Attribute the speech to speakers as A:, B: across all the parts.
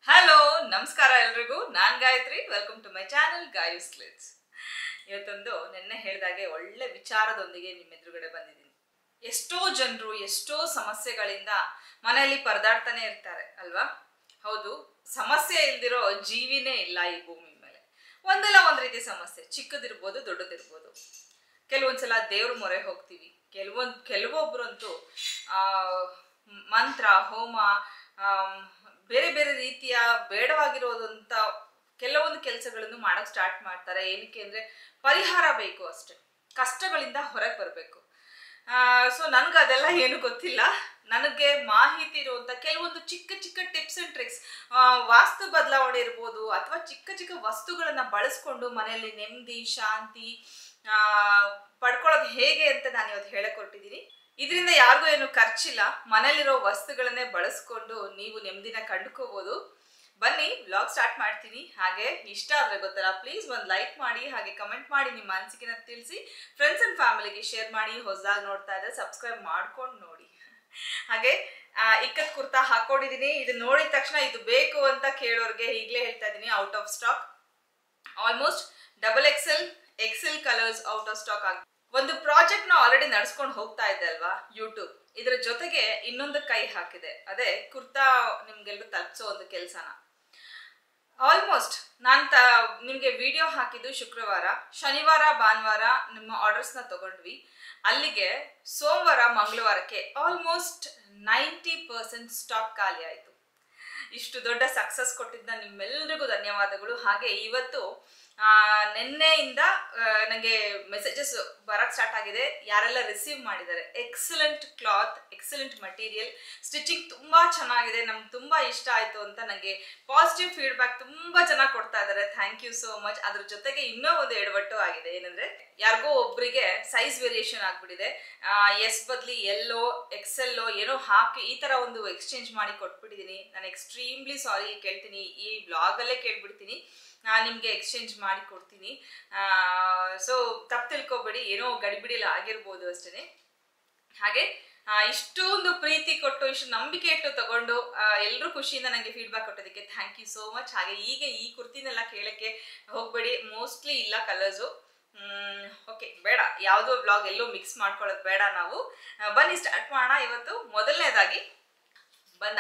A: hello ನಮಸ್ಕಾರ ಎಲ್ರಿಗೂ ನಾನ್ Gayathri welcome to my channel Gayu slits ಇವತ್ತೊಂದು ನಿನ್ನೆ ಹೇಳಿದಾಗೆ ಒಳ್ಳೆ ವಿಚಾರದೊಂದಿಗೆ ನಿಮ್ಮ ಎದುರುಗಡೆ ಬಂದಿದ್ದೀನಿ ಎಷ್ಟೋ ಜನರು ಎಷ್ಟೋ ಸಮಸ್ಯೆಗಳಿಂದ ಮನೆಯಲ್ಲಿ ಪರದಾಡ್ತಾನೆ ಇರ್ತಾರೆ ಅಲ್ವಾ ಹೌದು ಸಮಸ್ಯೆ ಇಲ್ದಿರೋ ಜೀವಿನೇ ಇಲ್ಲ ಈ ಭೂಮಿ ಮೇಲೆ ಒಂದಲ್ಲ ಒಂದ್ ರೀತಿ ಸಮಸ್ಯೆ ಚಿಕ್ಕದಿರ್ಬೋದು ದೊಡ್ಡದಿರ್ಬೋದು ಕೆಲವೊಂದ್ಸಲ ದೇವ್ರ ಮೊರೆ ಹೋಗ್ತೀವಿ ಕೆಲವೊಂದ್ ಕೆಲವೊಬ್ರಂತೂ ಆ ಮಂತ್ರ ಹೋಮ ಆಮ್, ಬೇರೆ ಬೇರೆ ರೀತಿಯ ಬೇಡವಾಗಿರೋದಂತ ಕೆಲವೊಂದು ಕೆಲಸಗಳನ್ನು ಮಾಡಕ್ ಸ್ಟಾರ್ಟ್ ಮಾಡ್ತಾರೆ ಏನಕ್ಕೆ ಅಂದ್ರೆ ಪರಿಹಾರ ಬೇಕು ಅಷ್ಟೆ ಕಷ್ಟಗಳಿಂದ ಹೊರಗೆ ಬರಬೇಕು ಸೊ ನನ್ಗೆ ಅದೆಲ್ಲ ಏನು ಗೊತ್ತಿಲ್ಲ ನನಗೆ ಮಾಹಿತಿ ಇರುವಂತ ಕೆಲವೊಂದು ಚಿಕ್ಕ ಚಿಕ್ಕ ಟಿಪ್ಸ್ ಅಂಡ್ ಟ್ರಿಕ್ಸ್ ವಾಸ್ತು ಬದಲಾವಣೆ ಇರ್ಬೋದು ಅಥವಾ ಚಿಕ್ಕ ಚಿಕ್ಕ ವಸ್ತುಗಳನ್ನ ಬಳಸ್ಕೊಂಡು ಮನೆಯಲ್ಲಿ ನೆಮ್ಮದಿ ಶಾಂತಿ ಆ, ಪಡ್ಕೊಳ್ಳೋದು ಹೇಗೆ ಅಂತ ನಾನು ಇವತ್ತು ಹೇಳಕ್ ಹೊರಟಿದ್ದೀನಿ ಇದರಿಂದ ಯಾರಿಗೂ ಏನು ಖರ್ಚಿಲ್ಲ ಮನೇಲಿರೋ ವಸ್ತುಗಳನ್ನೇ ಬಳಸ್ಕೊಂಡು ನೀವು ನೆಮ್ಮದಿನ ಕಂಡುಕೋಬಹುದು ಬನ್ನಿ ವ್ಲಾಗ್ ಸ್ಟಾರ್ಟ್ ಮಾಡ್ತೀನಿ ಹಾಗೆ ಇಷ್ಟ ಆದ್ರೆ ಗೊತ್ತಲ್ಲ ಪ್ಲೀಸ್ ಒಂದು ಲೈಕ್ ಮಾಡಿ ಹಾಗೆ ಕಮೆಂಟ್ ಮಾಡಿ ನಿಮ್ಮ ಅನಿಸಿಕೆನ ತಿಳಿಸಿ ಫ್ರೆಂಡ್ಸ್ ಅಂಡ್ ಫ್ಯಾಮಿಲಿಗೆ ಶೇರ್ ಮಾಡಿ ಹೊಸದಾಗಿ ನೋಡ್ತಾ ಇದ್ರೆ ಸಬ್ಸ್ಕ್ರೈಬ್ ಮಾಡ್ಕೊಂಡು ನೋಡಿ ಹಾಗೆ ಆ, ಇಕ್ಕತ್ ಕುರ್ತಾ ಹಾಕೊಂಡಿದೀನಿ ಇದು ನೋಡಿದ ತಕ್ಷಣ ಇದು ಬೇಕು ಅಂತ ಕೇಳೋರ್ಗೆ ಈಗಲೇ ಹೇಳ್ತಾ ಇದ್ದೀನಿ out of stock almost double excel excel colours out of stock ಆಗಿ ಒಂದು ಪ್ರಾಜೆಕ್ಟ್ ನ ಆಲ್ರೆಡಿ ನಡ್ಸ್ಕೊಂಡು ಹೋಗ್ತಾ ಇದೆ ಅಲ್ವಾ ಯೂಟ್ಯೂಬ್ ಇದರ ಜೊತೆಗೆ ಇನ್ನೊಂದು ಕೈ ಹಾಕಿದೆ ಅದೇ ಕುರ್ತಾ ನಿಮ್ಗೆಲ್ಲರೂ ತಲುಪಿಸೋ ಒಂದು ಕೆಲಸನ ಆಲ್ಮೋಸ್ಟ್ ನಾನು ತ ನಿಮಗೆ ವಿಡಿಯೋ ಹಾಕಿದ್ದು ಶುಕ್ರವಾರ ಶನಿವಾರ ಭಾನುವಾರ ನಿಮ್ಮ ಆರ್ಡರ್ಸ್ನ ತಗೊಂಡ್ವಿ ಅಲ್ಲಿಗೆ ಸೋಮವಾರ ಮಂಗಳವಾರಕ್ಕೆ ಆಲ್ಮೋಸ್ಟ್ ನೈಂಟಿ ಪರ್ಸೆಂಟ್ ಸ್ಟಾಕ್ ಖಾಲಿ ಆಯಿತು ಇಷ್ಟು ದೊಡ್ಡ ಸಕ್ಸಸ್ ಕೊಟ್ಟಿದ್ದ ನಿಮ್ಮೆಲ್ಲರಿಗೂ ಧನ್ಯವಾದಗಳು ಹಾಗೆ ಇವತ್ತು ಆ, ನಿನ್ನೆಯಿಂದ ನನಗೆ ಮೆಸೇಜಸ್ ಬರಕ್ ಸ್ಟಾರ್ಟ್ ಆಗಿದೆ ಯಾರೆಲ್ಲ ರಿಸೀವ್ ಮಾಡಿದ್ದಾರೆ excellent cloth excellent material stitching ತುಂಬಾ ಚೆನ್ನಾಗಿದೆ ನಮ್ಗೆ ತುಂಬಾ ಇಷ್ಟ ಆಯ್ತು ಅಂತ ನನಗೆ ಪಾಸಿಟಿವ್ ಫೀಡ್ಬ್ಯಾಕ್ ತುಂಬಾ ಚೆನ್ನಾಗಿ ಕೊಡ್ತಾ ಇದ್ದಾರೆ ಥ್ಯಾಂಕ್ ಯು ಸೋ ಮಚ್ ಅದ್ರ ಜೊತೆಗೆ ಇನ್ನೂ ಒಂದು ಎಡವಟ್ಟು ಆಗಿದೆ ಏನಂದ್ರೆ ಯಾರಿಗೋ ಒಬ್ರಿಗೆ ಸೈಜ್ ವೇರಿಯೇಷನ್ ಆಗ್ಬಿಟ್ಟಿದೆ ಎಸ್ ಬದ್ಲಿ ಎಲ್ಲೋ ಎಕ್ಸೆಲ್ಲೋ ಏನೋ ಹಾಕಿ ಈ ತರ ಒಂದು ಎಕ್ಸ್ಚೇಂಜ್ ಮಾಡಿ ಕೊಟ್ಬಿಟ್ಟಿದ್ದೀನಿ ನಾನು ಎಕ್ಸ್ಟ್ರೀಮ್ಲಿ ಸಾರಿ ಕೇಳ್ತೀನಿ ಈ ಬ್ಲಾಗಲ್ಲೇ ಕೇಳ್ಬಿಡ್ತೀನಿ ನಾನು ನಿಮಗೆ ಎಕ್ಸ್ಚೇಂಜ್ ಮಾಡಿ ಕೊಡ್ತೀನಿ ಸೊ ತಪ್ಪು ತಿಳ್ಕೊಬೇಡಿ ಏನೋ ಗಡಿಬಿಡಿಯಲ್ಲಿ ಆಗಿರ್ಬೋದು ಅಷ್ಟೇ ಹಾಗೆ ಆ, ಇಷ್ಟೊಂದು ಪ್ರೀತಿ ಕೊಟ್ಟು ಇಷ್ಟು ನಂಬಿಕೆ ಇಟ್ಟು ತಗೊಂಡು ಎಲ್ಲರೂ ಖುಷಿಯಿಂದ ನನಗೆ ಫೀಡ್ಬ್ಯಾಕ್ ಕೊಟ್ಟೋದಕ್ಕೆ ಥ್ಯಾಂಕ್ ಯು ಸೋ ಮಚ್ ಹಾಗೆ ಈಗ ಈ ಕುರ್ತಿನೆಲ್ಲ ಕೇಳಕ್ಕೆ ಹೋಗ್ಬೇಡಿ ಮೋಸ್ಟ್ಲಿ ಇಲ್ಲ ಕಲರ್ಸು ಓಕೆ ಬೇಡ ಯಾವುದೋ ಬ್ಲಾಗ್ ಎಲ್ಲೋ ಮಿಕ್ಸ್ ಮಾಡ್ಕೊಳ್ಳೋದು ಬೇಡ ನಾವು ಆ, ಬನ್ನಿ ಸ್ಟಾರ್ಟ್ ಮಾಡೋಣ ಇವತ್ತು ಮೊದಲನೇದಾಗಿ ಬಂದ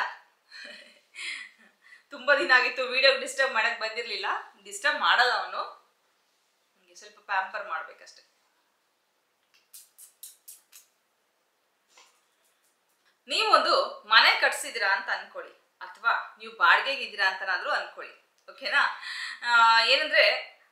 A: ತುಂಬಾ ದಿನ ಆಗಿತ್ತು ವಿಡಿಯೋ ಡಿಸ್ಟರ್ಬ್ ಮಾಡಕ್ ಬಂದಿರ್ಲಿಲ್ಲ ಡಿಸ್ಟರ್ಬ್ ಮಾಡಲ್ಲ ಅವನು ನಿಮಗೆ ಸ್ವಲ್ಪ ಪ್ಯಾಂಪರ್ ಮಾಡ್ಬೇಕಷ್ಟೆ ನೀವೊಂದು ಮನೆ ಕಟ್ಸಿದಿರಾ ಅಂತ ಅನ್ಕೊಳ್ಳಿ ಅಥವಾ ನೀವು ಬಾಡಿಗೆಗೆ ಇದ್ದೀರಾ ಅಂತನಾದ್ರೂ ಅನ್ಕೊಳ್ಳಿ ಓಕೆನಾ ಆ, ಏನಂದ್ರೆ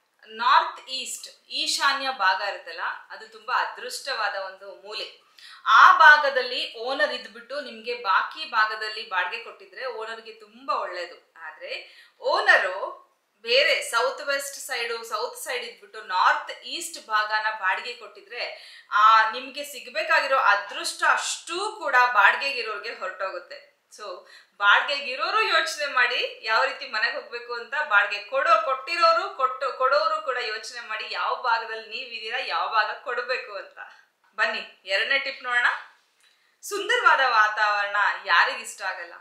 A: ನಾರ್ತ್ ಈಸ್ಟ್ ಈಶಾನ್ಯ ಭಾಗ ಇರುತ್ತಲ್ಲ ಅದು ತುಂಬಾ ಅದೃಷ್ಟವಾದ ಒಂದು ಮೂಲೆ ಆ ಭಾಗದಲ್ಲಿ ಓನರ್ ಇದ್ಬಿಟ್ಟು ನಿಮ್ಗೆ ಬಾಕಿ ಭಾಗದಲ್ಲಿ ಬಾಡಿಗೆ ಕೊಟ್ಟಿದ್ರೆ ಓನರ್ಗೆ ತುಂಬಾ ಒಳ್ಳೇದು ಆದ್ರೆ ಓನರು ಬೇರೆ south west side south side ಇದ್ಬಿಟ್ಟು ನಾರ್ತ್ ಈಸ್ಟ್ ಭಾಗನ ಬಾಡಿಗೆ ಕೊಟ್ಟಿದ್ರೆ ಆ ನಿಮ್ಗೆ ಸಿಗ್ಬೇಕಾಗಿರೋ ಅದೃಷ್ಟ ಅಷ್ಟೂ ಕೂಡ ಬಾಡಿಗೆಗಿರೋರ್ಗೆ ಹೊರಟೋಗುತ್ತೆ ಸೊ ಬಾಡಿಗೆಗಿರೋರು ಯೋಚನೆ ಮಾಡಿ ಯಾವ ರೀತಿ ಮನೆಗೆ ಹೋಗ್ಬೇಕು ಅಂತ ಬಾಡಿಗೆ ಕೊಡೋ ಕೊಟ್ಟಿರೋರು ಕೊಟ್ಟು ಕೊಡೋರು ಕೂಡ ಯೋಚನೆ ಮಾಡಿ ಯಾವ ಭಾಗದಲ್ಲಿ ನೀವಿದ್ದೀರಾ ಯಾವ ಭಾಗ ಕೊಡಬೇಕು ಅಂತ ಬನ್ನಿ ಎರಡನೇ ಟಿಪ್ ನೋಡೋಣ ಸುಂದರವಾದ ವಾತಾವರಣ ಯಾರಿಗಿಷ್ಟ ಆಗಲ್ಲ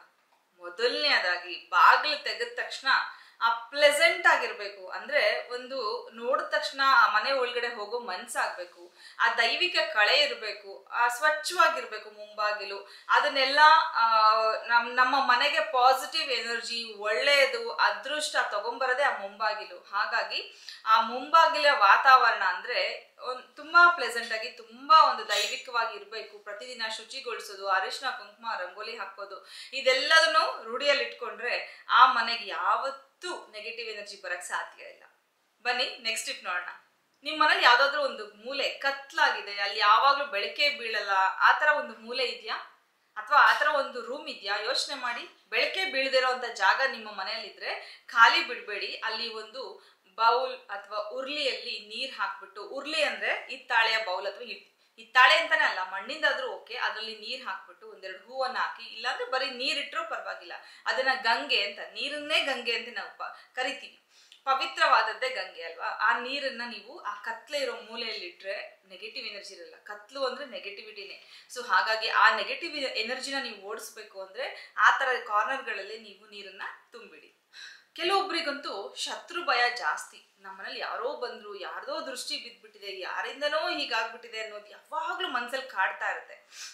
A: ಮೊದಲನೇದಾಗಿ ಬಾಗಿಲು ತೆಗೆದ ತಕ್ಷಣ ಆ ಪ್ಲೆಸೆಂಟ್ ಆಗಿರ್ಬೇಕು ಅಂದ್ರೆ ಒಂದು ನೋಡಿದ ತಕ್ಷಣ ಆ ಮನೆ ಒಳಗಡೆ ಹೋಗೋ ಮನ್ಸಾಗ್ಬೇಕು ಆ ದೈವಿಕ ಕಳೆ ಇರಬೇಕು ಆ ಸ್ವಚ್ಛವಾಗಿರ್ಬೇಕು ಮುಂಬಾಗಿಲು ಅದನ್ನೆಲ್ಲ ಆ, ನಮ್ ನಮ್ಮ ಮನೆಗೆ ಪಾಸಿಟಿವ್ ಎನರ್ಜಿ ಒಳ್ಳೆಯದು ಅದೃಷ್ಟ ತಗೊಂಬರೋದೇ ಆ ಮುಂಬಾಗಿಲು ಹಾಗಾಗಿ ಆ ಮುಂಬಾಗಿಲ ವಾತಾವರಣ ಅಂದ್ರೆ ಒಂದ್ ತುಂಬಾ ಪ್ಲೆಸೆಂಟ್ ಆಗಿ ತುಂಬಾ ಒಂದು ದೈವಿಕವಾಗಿ ಇರಬೇಕು ಪ್ರತಿದಿನ ಶುಚಿಗೊಳಿಸೋದು ಅರಿಶಿನ ಕುಂಕುಮ ರಂಗೋಲಿ ಹಾಕೋದು ಇದೆಲ್ಲದನ್ನು ರೂಢಿಯಲ್ಲಿ ಇಟ್ಕೊಂಡ್ರೆ ಆ ಮನೆಗೆ ಯಾವತ್ತೂ ನೆಗೆಟಿವ್ ಎನರ್ಜಿ ಬರಕ್ ಸಾಧ್ಯ ಇಲ್ಲ ಬನ್ನಿ ನೆಕ್ಸ್ಟ್ ಟಿಪ್ ನೋಡೋಣ ನಿಮ್ ಮನೇಲಿ ಯಾವ್ದಾದ್ರು ಒಂದು ಮೂಲೆ ಕತ್ಲಾಗಿದೆ ಅಲ್ಲಿ ಯಾವಾಗ್ಲೂ ಬೆಳಕೆ ಬೀಳಲ್ಲ ಆ ತರ ಒಂದು ಮೂಲೆ ಇದೆಯಾ ಅಥವಾ ಆ ಥರ ಒಂದು ರೂಮ್ ಇದೆಯಾ ಯೋಚನೆ ಮಾಡಿ ಬೆಳಕೆ ಬೀಳದಿರೋ ಅಂತ ಜಾಗ ನಿಮ್ಮ ಮನೆಯಲ್ಲಿದ್ರೆ ಖಾಲಿ ಬಿಡಬೇಡಿ ಅಲ್ಲಿ ಒಂದು ಬೌಲ್ ಅಥವಾ ಉರ್ಲಿಯಲ್ಲಿ ನೀರ್ ಹಾಕ್ಬಿಟ್ಟು ಉರ್ಲಿ ಅಂದ್ರೆ ಹಿತ್ತಾಳೆಯ ಬೌಲ್ ಅಥವಾ ಹಿಟ್ ಹಿತ್ತಾಳೆ ಅಂತಾನೆ ಅಲ್ಲ ಮಣ್ಣಿಂದಾದ್ರೂ ಓಕೆ ಅದರಲ್ಲಿ ನೀರ್ ಹಾಕ್ಬಿಟ್ಟು ಒಂದೆರಡು ಹೂವನ್ನ ಹಾಕಿ ಇಲ್ಲಾಂದ್ರೆ ಬರೀ ನೀರಿಟ್ರೂ ಪರವಾಗಿಲ್ಲ ಅದನ್ನ ಗಂಗೆ ಅಂತ ನೀರನ್ನೇ ಗಂಗೆ ಅಂತ ನಾವು ಪ- ಕರಿತೀವಿ ಪವಿತ್ರವಾದದ್ದೇ ಗಂಗೆ ಅಲ್ವಾ ಆ ನೀರನ್ನ ನೀವು ಆ ಕತ್ಲೆ ಇರೋ ಮೂಲೆಯಲ್ಲಿ ಇಟ್ರೆ ನೆಗೆಟಿವ್ ಎನರ್ಜಿ ಇರಲ್ಲ ಕತ್ಲು ಅಂದ್ರೆ ನೆಗೆಟಿವಿಟಿನೇ ಸೊ ಹಾಗಾಗಿ ಆ ನೆಗೆಟಿವ್ ಎನರ್ಜಿನ ನೀವು ಓಡಿಸ್ಬೇಕು ಅಂದ್ರೆ ಆ ತರ ಕಾರ್ನರ್ಗಳಲ್ಲಿ ನೀವು ನೀರನ್ನ ತುಂಬಿಡಿ ಕೆಲವೊಬ್ರಿಗಂತೂ ಶತ್ರು ಭಯ ಜಾಸ್ತಿ ನಮ್ಮನೇಲಿ ಯಾರೋ ಬಂದ್ರು ಯಾರ್ದೋ ದೃಷ್ಟಿ ಬಿದ್ದ್ಬಿಟ್ಟಿದೆ ಯಾರಿಂದನೋ ಹೀಗಾಗ್ಬಿಟ್ಟಿದೆ ಅನ್ನೋದು ಯಾವಾಗ್ಲೂ ಮನ್ಸಲ್ಲಿ ಕಾಡ್ತಾ ಇರುತ್ತೆ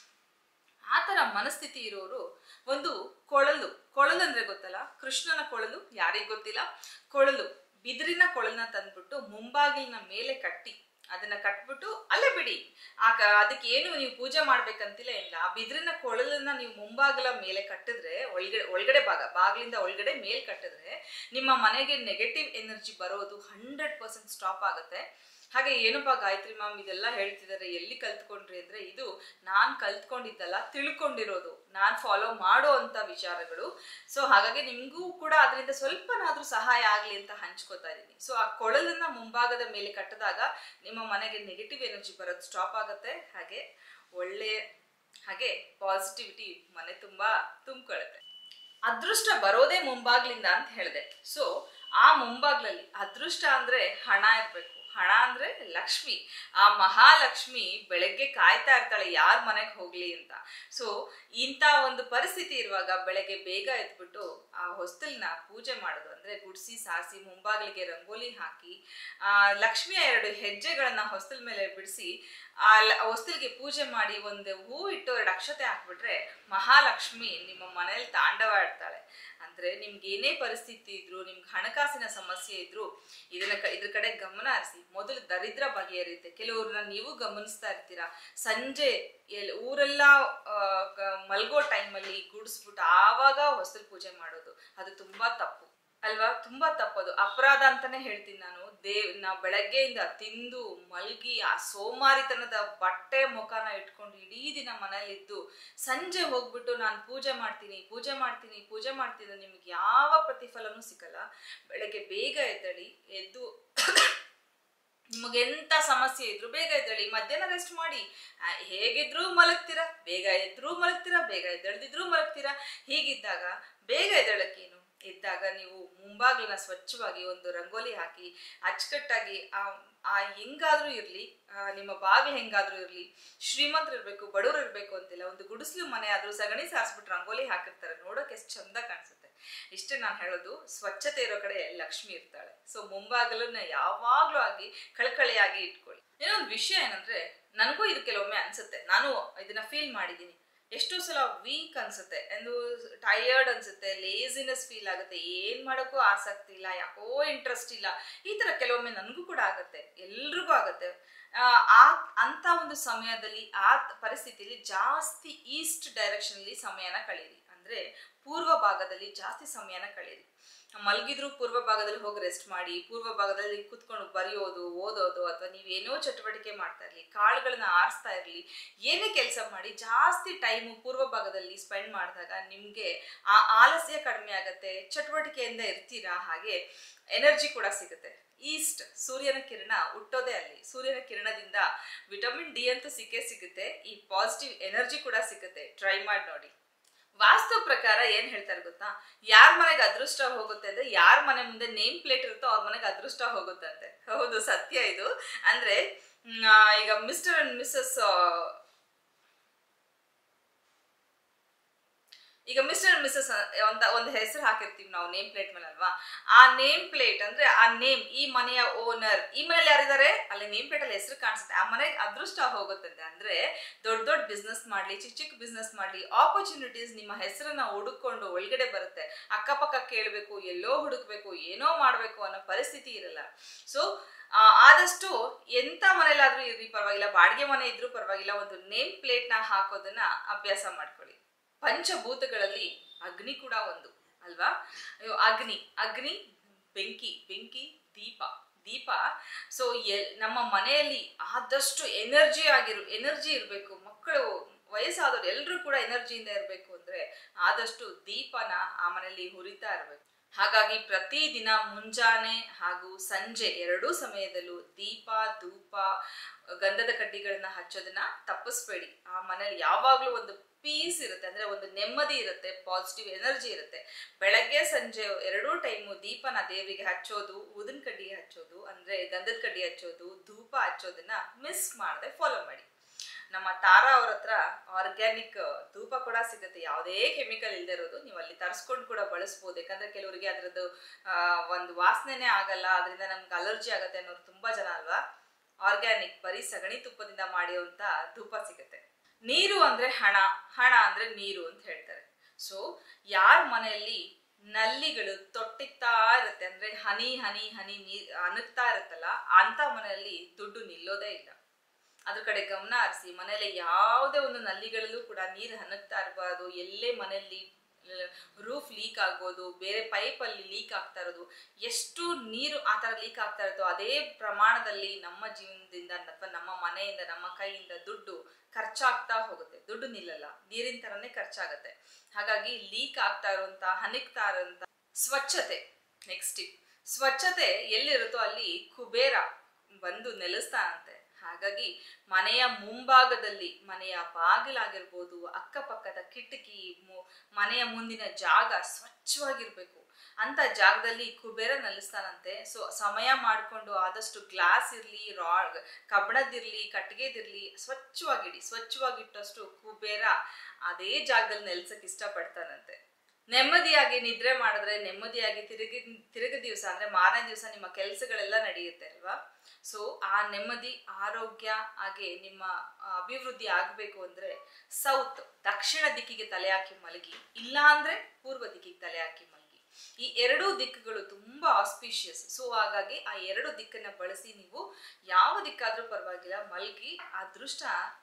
A: ಆ ಥರ ಮನಸ್ಥಿತಿ ಇರೋರು ಒಂದು ಕೊಳಲು ಕೊಳಲು ಅಂದ್ರೆ ಗೊತ್ತಲ್ಲ ಕೃಷ್ಣನ ಕೊಳಲು ಯಾರಿಗ್ ಗೊತ್ತಿಲ್ಲ ಕೊಳಲು ಬಿದಿರಿನ ಕೊಳಲನ್ನ ತಂದ್ಬಿಟ್ಟು ಮುಂಬಾಗಿಲಿನ ಮೇಲೆ ಕಟ್ಟಿ ಅದನ್ನ ಕಟ್ಬಿಟ್ಟು ಅಲ್ಲೇ ಬಿಡಿ ಆ ಕ- ಅದಕ್ಕೆ ಏನು ನೀವು ಪೂಜೆ ಮಾಡ್ಬೇಕಂತಿಲ್ಲ ಇಲ್ಲ ಆ ಬಿದಿರಿನ ಕೊಳಲನ್ನ ನೀವು ಮುಂಬಾಗಿಲ ಮೇಲೆ ಕಟ್ಟಿದ್ರೆ ಒಳಗಡೆ ಒಳಗಡೆ ಭಾಗ ಬಾಗಿಲಿಂದ ಒಳಗಡೆ ಮೇಲ್ ಕಟ್ಟಿದ್ರೆ ನಿಮ್ಮ ಮನೆಗೆ ನೆಗೆಟಿವ್ ಎನರ್ಜಿ ಬರೋದು ಹಂಡ್ರೆಡ್ ಪರ್ಸೆಂಟ್ ಸ್ಟಾಪ್ ಆಗುತ್ತೆ ಹಾಗೆ ಏನಪ್ಪ ಗಾಯತ್ರಿ ಮ್ಯಾಮ್ ಇದೆಲ್ಲ ಹೇಳ್ತಿದ್ದಾರೆ ಎಲ್ಲಿ ಕಲ್ತ್ಕೊಂಡ್ರಿ ಅಂದ್ರೆ ಇದು ನಾನ್ ಕಲ್ತ್ಕೊಂಡಿದ್ದಲ್ಲ ತಿಳ್ಕೊಂಡಿರೋದು ನಾನ್ ಫಾಲೋ ಮಾಡೋ ಅಂತ ವಿಚಾರಗಳು ಸೊ ಹಾಗಾಗಿ ನಿಮ್ಗೂ ಕೂಡ ಅದರಿಂದ ಸ್ವಲ್ಪನಾದ್ರೂ ಸಹಾಯ ಆಗ್ಲಿ ಅಂತ ಹಂಚ್ಕೋತಾ ಇದ್ದೀನಿ ಸೊ ಆ ಕೊಳಲನ್ನ ಮುಂಭಾಗದ ಮೇಲೆ ಕಟ್ಟಿದಾಗ ನಿಮ್ಮ ಮನೆಗೆ ನೆಗೆಟಿವ್ ಎನರ್ಜಿ ಬರೋದು ಸ್ಟಾಪ್ ಆಗುತ್ತೆ ಹಾಗೆ ಒಳ್ಳೆ ಹಾಗೆ ಪಾಸಿಟಿವಿಟಿ ಮನೆ ತುಂಬಾ ತುಂಬಿಕೊಳ್ಳುತ್ತೆ ಅದೃಷ್ಟ ಬರೋದೇ ಮುಂಬಾಗ್ಲಿಂದ ಅಂತ ಹೇಳಿದೆ ಸೊ ಆ ಮುಂಬಾಗ್ಲಲ್ಲಿ ಅದೃಷ್ಟ ಅಂದ್ರೆ ಹಣ ಇರ್ಬೇಕು ಹಣ ಅಂದ್ರೆ ಲಕ್ಷ್ಮಿ ಆ ಮಹಾಲಕ್ಷ್ಮಿ ಬೆಳಗ್ಗೆ ಕಾಯ್ತಾ ಇರ್ತಾಳೆ ಯಾರ ಮನೆಗೆ ಹೋಗ್ಲಿ ಅಂತ ಸೊ ಇಂಥ ಒಂದು ಪರಿಸ್ಥಿತಿ ಇರುವಾಗ ಬೆಳಗ್ಗೆ ಬೇಗ ಎದ್ಬಿಟ್ಟು ಆ ಹೊಸ್ತಲ್ನ ಪೂಜೆ ಮಾಡೋದು ಅಂದ್ರೆ ಗುಡ್ಸಿ ಸಾರಿಸಿ ಮುಂಬಾಗಿಲಿಗೆ ರಂಗೋಲಿ ಹಾಕಿ ಆ ಲಕ್ಷ್ಮಿಯ ಎರಡು ಹೆಜ್ಜೆಗಳನ್ನ ಹೊಸ್ತಲ್ ಮೇಲೆ ಬಿಡಿಸಿ ಆ ಲ- ಹೊಸ್ತಲಿಗೆ ಪೂಜೆ ಮಾಡಿ ಒಂದು ಹೂ ಇಟ್ಟು ಎರಡು ಅಕ್ಷತೆ ಹಾಕ್ಬಿಟ್ರೆ ಮಹಾಲಕ್ಷ್ಮಿ ನಿಮ್ಮ ಮನೇಲಿ ತಾಂಡವ ಆಡ್ತಾಳೆ ಅಂದ್ರೆ ನಿಮ್ಗೆ ಏನೇ ಪರಿಸ್ಥಿತಿ ಇದ್ರು ನಿಮ್ಗೆ ಹಣಕಾಸಿನ ಸಮಸ್ಯೆ ಇದ್ರು ಇದನ್ನ ಕ- ಇದ್ರ ಕಡೆ ಗಮನ ಹರಿಸಿ ಮೊದಲು ದರಿದ್ರ ಬಗೆಹರಿಯುತ್ತೆ ಕೆಲವ್ರನ್ನ ನೀವು ಗಮನಿಸ್ತಾ ಇರ್ತೀರಾ ಸಂಜೆ ಎಲ್ ಊರೆಲ್ಲ ಆ, ಗ- ಮಲ್ಗೋ ಟೈಮಲ್ಲಿ ಗುಡಿಸ್ಬಿಟ್ಟು ಆವಾಗ ಹೊಸಲು ಪೂಜೆ ಮಾಡೋದು ಅದು ತುಂಬಾ ತಪ್ಪು ಅಲ್ವಾ ತುಂಬಾ ತಪ್ಪದು ಅಪರಾಧ ಅಂತಾನೆ ಹೇಳ್ತೀನಿ ನಾನು ದೇವ್ ನಾವು ಬೆಳಗ್ಗೆಯಿಂದ ತಿಂದು ಮಲ್ಗಿ ಆ ಸೋಮಾರಿತನದ ಬಟ್ಟೆ ಮುಖನ ಇಟ್ಕೊಂಡು ಇಡೀ ದಿನ ಮನೇಲಿದ್ದು ಸಂಜೆ ಹೋಗ್ಬಿಟ್ಟು ನಾನು ಪೂಜೆ ಮಾಡ್ತೀನಿ ಪೂಜೆ ಮಾಡ್ತೀನಿ ಪೂಜೆ ಮಾಡ್ತೀನಿ ನಿಮ್ಗೆ ಯಾವ ಪ್ರತಿಫಲನೂ ಸಿಗಲ್ಲ ಬೆಳಗ್ಗೆ ಬೇಗ ಎದ್ದಳಿ ಎದ್ದು ನಿಮಗೆ ಎಂತ ಸಮಸ್ಯೆ ಇದ್ರು ಬೇಗ ಎದ್ದೇಳಿ ಮಧ್ಯಾಹ್ನ ರೆಸ್ಟ್ ಮಾಡಿ ಆ, ಹೇಗಿದ್ರು ಮಲಗ್ತೀರಾ ಬೇಗ ಎದ್ರು ಮಲಗ್ತೀರಾ ಬೇಗ ಎದ್ದೇಳ್ದಿದ್ರು ಮಲಗ್ತೀರಾ ಹೀಗಿದ್ದಾಗ ಬೇಗ ಎದ್ದೇಳಕ್ಕೇನು ಇದ್ದಾಗ ನೀವು ಮುಂಬಾಗ್ಲನ್ನ ಸ್ವಚ್ಛವಾಗಿ ಒಂದು ರಂಗೋಲಿ ಹಾಕಿ ಅಚ್ಚುಕಟ್ಟಾಗಿ ಆ ಆ ಹೆಂಗಾದ್ರೂ ಇರ್ಲಿ ಆ, ನಿಮ್ಮ ಬಾಗಿಲು ಹೆಂಗಾದ್ರೂ ಇರ್ಲಿ ಶ್ರೀಮಂತರು ಇರ್ಬೇಕು ಬಡವರು ಇರ್ಬೇಕು ಅಂತಿಲ್ಲ ಒಂದು ಗುಡಿಸ್ಲು ಮನೆ ಆದ್ರೂ ಸಗಣಿ ಸಾರಿಸ್ಬಿಟ್ಟು ರಂಗೋಲಿ ಹಾಕಿರ್ತಾರೆ ನೋಡೋಕೆ ಎಷ್ಟು ಚಂದ ಕಾಣಿಸುತ್ತೆ ಇಷ್ಟೇ ನಾನು ಹೇಳೋದು ಸ್ವಚ್ಛತೆ ಇರೋ ಕಡೆ ಲಕ್ಷ್ಮಿ ಇರ್ತಾಳೆ ಸೊ ಮುಂಬಾಗಲನ್ನ ಯಾವಾಗ್ಲೂ ಆಗಿ ಕಳಕಳಿಯಾಗಿ ಇಟ್ಕೊಳ್ಳಿ ಏನೋ ಒಂದು ವಿಷಯ ಏನಂದ್ರೆ ನನಗೂ ಇದು ಕೆಲವೊಮ್ಮೆ ಅನ್ಸುತ್ತೆ ನಾನು ಇದನ್ನ ಫೀಲ್ ಮಾಡಿದ್ದೀನಿ ಎಷ್ಟೋ ಸಲ ವೀಕ್ ಅನ್ಸುತ್ತೆ ಎಂದು ಟಯರ್ಡ್ ಅನ್ಸುತ್ತೆ ಲೇಸಿನೆಸ್ ಫೀಲ್ ಆಗುತ್ತೆ ಏನ್ ಮಾಡೋಕ್ಕೂ ಆಸಕ್ತಿ ಇಲ್ಲ ಯಾಕೋ ಇಂಟ್ರೆಸ್ಟ್ ಇಲ್ಲ ಈ ತರ ಕೆಲವೊಮ್ಮೆ ನನಗೂ ಕೂಡ ಆಗುತ್ತೆ ಎಲ್ರಿಗೂ ಆಗುತ್ತೆ ಆ ಆ- ಅಂತ ಒಂದು ಸಮಯದಲ್ಲಿ ಆ ಪರಿಸ್ಥಿತಿಯಲ್ಲಿ ಜಾಸ್ತಿ ಈಸ್ಟ್ ಡೈರೆಕ್ಷನ್ ಅಲ್ಲಿ ಸಮಯನ ಕಳೀರಿ ಅಂದ್ರೆ ಪೂರ್ವ ಭಾಗದಲ್ಲಿ ಜಾಸ್ತಿ ಸಮಯನ ಕಳೀರಿ ಮಲಗಿದ್ರು ಪೂರ್ವ ಭಾಗದಲ್ಲಿ ಹೋಗಿ ರೆಸ್ಟ್ ಮಾಡಿ ಪೂರ್ವ ಭಾಗದಲ್ಲಿ ಕುತ್ಕೊಂಡು ಬರೆಯೋದು ಓದೋದು ಅಥವಾ ನೀವೇನೋ ಚಟುವಟಿಕೆ ಮಾಡ್ತಾ ಇರಲಿ ಕಾಳುಗಳನ್ನ ಆರಿಸ್ತಾ ಇರಲಿ ಏನೇ ಕೆಲಸ ಮಾಡಿ ಜಾಸ್ತಿ ಟೈಮು ಪೂರ್ವ ಭಾಗದಲ್ಲಿ ಸ್ಪೆಂಡ್ ಮಾಡಿದಾಗ ನಿಮಗೆ ಆ ಆಲಸ್ಯ ಕಡಿಮೆ ಆಗುತ್ತೆ ಚಟುವಟಿಕೆಯಿಂದ ಇರ್ತೀರಾ ಹಾಗೆ ಎನರ್ಜಿ ಕೂಡ ಸಿಗುತ್ತೆ ಈಸ್ಟ್ ಸೂರ್ಯನ ಕಿರಣ ಹುಟ್ಟೋದೇ ಅಲ್ಲಿ ಸೂರ್ಯನ ಕಿರಣದಿಂದ ವಿಟಮಿನ್ ಡಿ ಅಂತೂ ಸಿಕ್ಕೇ ಸಿಗುತ್ತೆ ಈ ಪಾಸಿಟಿವ್ ಎನರ್ಜಿ ಕೂಡ ಸಿಗುತ್ತೆ ಟ್ರೈ ಮಾಡಿ ನೋಡಿ ವಾಸ್ತು ಪ್ರಕಾರ ಏನ್ ಹೇಳ್ತಾರೆ ಗೊತ್ತಾ ಯಾರ ಮನೆಗೆ ಅದೃಷ್ಟ ಹೋಗುತ್ತೆ ಅಂದ್ರೆ ಯಾರ ಮನೆ ಮುಂದೆ ನೇಮ್ ಪ್ಲೇಟ್ ಇರುತ್ತೋ ಅವ್ರ ಮನೆಗೆ ಅದೃಷ್ಟ ಹೋಗುತ್ತಂತೆ ಹೌದು ಸತ್ಯ ಇದು ಅಂದ್ರೆ ಮ್, ಆ, ಈಗ ಮಿಸ್ಟರ್ ಅಂಡ್ ಮಿಸಸ್ ಈಗ ಮಿಸ್ಟರ್ ಅಂಡ್ ಮಿಸಸ್ ಅಂತ ಒಂದು ಹೆಸರು ಹಾಕಿರ್ತೀವಿ ನಾವು ನೇಮ್ ಪ್ಲೇಟ್ ಮೇಲೆ ಅಲ್ವಾ ಆ ನೇಮ್ ಪ್ಲೇಟ್ ಅಂದ್ರೆ ಆ ನೇಮ್ ಈ ಮನೆಯ ಓನರ್ ಈ ಮನೇಲಿ ಯಾರಿದ್ದಾರೆ ಅಲ್ಲಿ ನೇಮ್ ಪ್ಲೇಟ್ ಅಲ್ಲಿ ಹೆಸರು ಕಾಣಿಸುತ್ತೆ ಆ ಮನೆಗೆ ಅದೃಷ್ಟ ಹೋಗುತ್ತಂತೆ ಅಂದ್ರೆ ದೊಡ್ಡ ದೊಡ್ಡ ಬಿಸ್ನೆಸ್ ಮಾಡ್ಲಿ ಚಿಕ್ಕ ಚಿಕ್ಕ ಬಿಸ್ನೆಸ್ ಮಾಡ್ಲಿ ಆಪರ್ಚುನಿಟೀಸ್ ನಿಮ್ಮ ಹೆಸರನ್ನ ಹುಡುಕೊಂಡು ಒಳಗಡೆ ಬರುತ್ತೆ ಅಕ್ಕಪಕ್ಕ ಕೇಳಬೇಕು ಎಲ್ಲೋ ಹುಡುಕ್ಬೇಕು ಏನೋ ಮಾಡ್ಬೇಕು ಅನ್ನೋ ಪರಿಸ್ಥಿತಿ ಇರಲ್ಲ ಸೊ ಆದಷ್ಟು ಎಂತ ಮನೇಲಾದ್ರೂ ಇರ್ರಿ ಪರವಾಗಿಲ್ಲ ಬಾಡಿಗೆ ಮನೆ ಇದ್ರೂ ಪರವಾಗಿಲ್ಲ ಒಂದು ನೇಮ್ ಪ್ಲೇಟ್ ನ ಹಾಕೋದನ್ನ ಅಭ್ಯಾಸ ಮಾಡ್ಕೊಳ್ಳಿ ಪಂಚಭೂತಗಳಲ್ಲಿ ಅಗ್ನಿ ಕೂಡ ಒಂದು ಅಲ್ವಾ ಅಯ್ಯೋ, ಅಗ್ನಿ ಅಗ್ನಿ ಬೆಂಕಿ ಬೆಂಕಿ ದೀಪ ದೀಪ ಸೊ ಎಲ್ ನಮ್ಮ ಮನೆಯಲ್ಲಿ ಆದಷ್ಟು ಎನರ್ಜಿ ಆಗಿರು ಎನರ್ಜಿ ಇರಬೇಕು ಮಕ್ಕಳು ವಯಸ್ಸಾದವ್ರು ಎಲ್ಲರೂ ಕೂಡ ಎನರ್ಜಿಯಿಂದ ಇರಬೇಕು ಅಂದ್ರೆ ಆದಷ್ಟು ದೀಪನ ಆ ಮನೆಯಲ್ಲಿ ಹುರಿತಾ ಇರಬೇಕು ಹಾಗಾಗಿ ಪ್ರತಿದಿನ ಮುಂಜಾನೆ ಹಾಗೂ ಸಂಜೆ ಎರಡೂ ಸಮಯದಲ್ಲೂ ದೀಪ ಧೂಪ ಗಂಧದ ಕಡ್ಡಿಗಳನ್ನ ಹಚ್ಚೋದನ್ನ ತಪ್ಪಿಸ್ಬೇಡಿ ಆ ಮನೇಲಿ ಯಾವಾಗ್ಲೂ ಒಂದು ಪೀಸ್ ಇರುತ್ತೆ ಅಂದ್ರೆ ಒಂದು ನೆಮ್ಮದಿ ಇರುತ್ತೆ ಪಾಸಿಟಿವ್ ಎನರ್ಜಿ ಇರುತ್ತೆ ಬೆಳಗ್ಗೆ ಸಂಜೆ ಎರಡೂ ಟೈಮು ದೀಪನ ದೇವರಿಗೆ ಹಚ್ಚೋದು ಊದಿನ ಕಡ್ಡಿ ಹಚ್ಚೋದು ಅಂದ್ರೆ ಗಂಧದ ಕಡ್ಡಿ ಹಚ್ಚೋದು ಧೂಪ ಹಚ್ಚೋದನ್ನ ಮಿಸ್ ಮಾಡದೆ ಫಾಲೋ ಮಾಡಿ ನಮ್ಮ ತಾರಾ ಅವ್ರ ಹತ್ರ ಆರ್ಗ್ಯಾನಿಕ್ ಧೂಪ ಕೂಡ ಸಿಗುತ್ತೆ ಯಾವುದೇ ಕೆಮಿಕಲ್ ಇಲ್ಲದೆ ಇರೋದು ನೀವು ಅಲ್ಲಿ ತರಿಸ್ಕೊಂಡು ಕೂಡ ಬಳಸ್ಬೋದು ಯಾಕಂದ್ರೆ ಕೆಲವರಿಗೆ ಅದರದ್ದು ಆ, ಒಂದು ವಾಸನೆನೇ ಆಗಲ್ಲ ಅದರಿಂದ ನಮ್ಗೆ ಅಲರ್ಜಿ ಆಗುತ್ತೆ ಅನ್ನೋರು ತುಂಬಾ ಜನ ಅಲ್ವಾ ಆರ್ಗ್ಯಾನಿಕ್ ಬರೀ ಸಗಣಿ ತುಪ್ಪದಿಂದ ಮಾಡಿರುವಂತ ಧೂಪ ಸಿಗುತ್ತೆ ನೀರು ಅಂದ್ರೆ ಹಣ ಹಣ ಅಂದ್ರೆ ನೀರು ಅಂತ ಹೇಳ್ತಾರೆ ಸೊ ಯಾರ ಮನೆಯಲ್ಲಿ ನಲ್ಲಿಗಳು ತೊಟ್ಟಿಗ್ತಾ ಇರುತ್ತೆ ಅಂದ್ರೆ ಹನಿ ಹನಿ ಹನಿ ನೀರ್ ಅನಗ್ತಾ ಇರುತ್ತಲ್ಲ ಅಂತ ಮನೆಯಲ್ಲಿ ದುಡ್ಡು ನಿಲ್ಲೋದೇ ಇಲ್ಲ ಅದ್ರ ಕಡೆ ಗಮನ ಹರಿಸಿ ಮನೆಯಲ್ಲಿ ಯಾವುದೇ ಒಂದು ನಲ್ಲಿಗಳಲ್ಲೂ ಕೂಡ ನೀರು ಹನಗ್ತಾ ಇರಬಾರ್ದು ಎಲ್ಲೇ ಮನೆಯಲ್ಲಿ ರೂಫ್ ಲೀಕ್ ಆಗ್ಬೋದು ಬೇರೆ ಪೈಪಲ್ಲಿ ಲೀಕ್ ಆಗ್ತಾ ಇರೋದು ಎಷ್ಟು ನೀರು ಆ ಥರ ಲೀಕ್ ಆಗ್ತಾ ಇರುತ್ತೋ ಅದೇ ಪ್ರಮಾಣದಲ್ಲಿ ನಮ್ಮ ಜೀವನದಿಂದ ಅಥವಾ ನಮ್ಮ ಮನೆಯಿಂದ ನಮ್ಮ ಕೈಯಿಂದ ದುಡ್ಡು ಖರ್ಚಾಗ್ತಾ ಹೋಗುತ್ತೆ ದುಡ್ಡು ನಿಲ್ಲಲ್ಲ ನೀರಿನ ಥರನೇ ಖರ್ಚಾಗತ್ತೆ ಹಾಗಾಗಿ ಲೀಕ್ ಆಗ್ತಾ ಇರುವಂತ ಹನಿಕ್ತಾ ಇರುವಂತ ಸ್ವಚ್ಛತೆ ನೆಕ್ಸ್ಟ್ ಸ್ವಚ್ಛತೆ ಎಲ್ಲಿರುತ್ತೋ ಅಲ್ಲಿ ಕುಬೇರ ಬಂದು ನೆಲೆಸ್ತಾನಂತೆ ಹಾಗಾಗಿ ಮನೆಯ ಮುಂಭಾಗದಲ್ಲಿ ಮನೆಯ ಬಾಗಿಲಾಗಿರ್ಬೋದು ಅಕ್ಕಪಕ್ಕದ ಕಿಟಕಿ ಮು- ಮನೆಯ ಮುಂದಿನ ಜಾಗ ಸ್ವಚ್ಛವಾಗಿರ್ಬೇಕು ಅಂತ ಜಾಗದಲ್ಲಿ ಕುಬೇರ ನೆಲೆಸ್ತಾನಂತೆ ಸೊ ಸಮಯ ಮಾಡಿಕೊಂಡು ಆದಷ್ಟು ಗ್ಲಾಸ್ ಇರಲಿ ರಾ ಕಬ್ಬಣದಿರ್ಲಿ ಕಟ್ಟಿಗೆದಿರ್ಲಿ ಸ್ವಚ್ಛವಾಗಿಡಿ ಸ್ವಚ್ಛವಾಗಿಟ್ಟಷ್ಟು ಕುಬೇರ ಅದೇ ಜಾಗದಲ್ಲಿ ನೆಲೆಸಕ್ಕೆ ಇಷ್ಟಪಡ್ತಾನಂತೆ ನೆಮ್ಮದಿಯಾಗಿ ನಿದ್ರೆ ಮಾಡಿದ್ರೆ ನೆಮ್ಮದಿಯಾಗಿ ತಿರುಗಿ ತಿರುಗಿ ದಿವಸ ಅಂದ್ರೆ ಮಾರನೇ ದಿವಸ ನಿಮ್ಮ ಕೆಲಸಗಳೆಲ್ಲ ನಡೆಯುತ್ತೆ ಅಲ್ವಾ ಸೊ ಆ ನೆಮ್ಮದಿ ಆರೋಗ್ಯ ಹಾಗೆ ನಿಮ್ಮ ಆ, ಅಭಿವೃದ್ಧಿ ಆಗಬೇಕು ಅಂದ್ರೆ ಸೌತ್ ದಕ್ಷಿಣ ದಿಕ್ಕಿಗೆ ತಲೆ ಹಾಕಿ ಮಲಗಿ ಇಲ್ಲ ಅಂದ್ರೆ ಪೂರ್ವ ದಿಕ್ಕಿಗೆ ತಲೆ ಹಾಕಿ ಮಲಗಿ ಈ ಎರಡೂ ದಿಕ್ಕುಗಳು ತುಂಬಾ ಆಸ್ಪಿಷಿಯಸ್ ಸೊ ಹಾಗಾಗಿ ಆ ಎರಡು ದಿಕ್ಕನ್ನ ಬಳಸಿ ನೀವು ಯಾವ ದಿಕ್ಕಾದ್ರೂ ಪರವಾಗಿಲ್ಲ ಮಲಗಿ ಅದೃಷ್ಟ